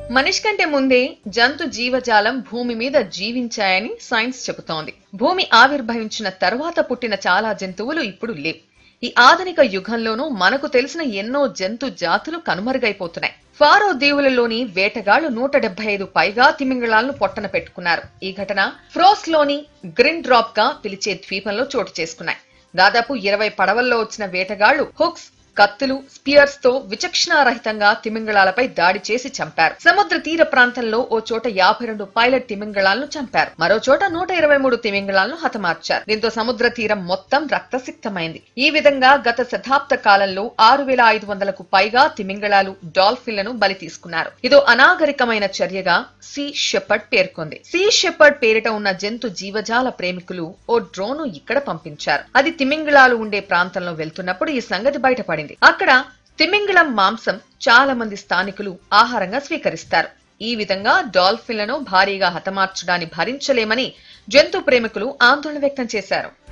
మనిషి కంటే ముందే జంతు జీవజాలం భూమి మీద జీవించాయని సైన్స్ చెబుతోంది భూమి ఆవిర్భవించిన తరువాత పుట్టిన చాలా జంతువులు ఇప్పుడు లేవు ఈ ఆధునిక యుగంలోనూ మనకు తెలిసిన ఎన్నో జంతు జాతులు కనుమరుగైపోతున్నాయి ఫారో దీవులలోని వేటగాళ్లు నూట డెబ్బై ఐదు పైగా తిమింగళాలను పొట్టన పెట్టుకున్నారు ఈ ఘటన ఫ్రోస్ లోని గ్రిన్ డ్రాప్ గా పిలిచే ద్వీపంలో చోటు చేసుకున్నాయి దాదాపు ఇరవై పడవల్లో వచ్చిన వేటగాళ్లు హుక్స్ కత్తులు స్పియర్స్ తో విచక్షణారహితంగా తిమింగళాలపై దాడి చేసి చంపారు సముద్ర తీర ప్రాంతంలో ఓ చోట యాభై రెండు పైలట్ తిమింగళాలను చంపారు మరో చోట నూట ఇరవై మూడు తిమింగళాలను హతమార్చారు దీంతో సముద్ర తీరం మొత్తం రక్తసిక్తమైంది ఈ విధంగా గత శతాబ్ద కాలంలో ఆరు వేల ఐదు వందలకు పైగా తిమింగళాలు డాల్ఫిన్లను బలి తీసుకున్నారు ఇదో అనాగరికమైన చర్యగా సీ షెపర్డ్ పేర్కొంది సీ షెపర్డ్ పేరిట ఉన్న జంతు జీవజాల ప్రేమికులు ఓ డ్రోను ఇక్కడ పంపించారు అది తిమింగళాలు ఉండే ప్రాంతంలో వెళ్తున్నప్పుడు ఈ సంగతి బయటపడింది అక్కడ తిమింగళం మాంసం చాలా మంది స్థానికులు ఆహారంగా స్వీకరిస్తారు ఈ విధంగా డాల్ఫిన్లను భారీగా హతమార్చడాన్ని భరించలేమని జంతు ప్రేమికులు ఆందోళన వ్యక్తం చేశారు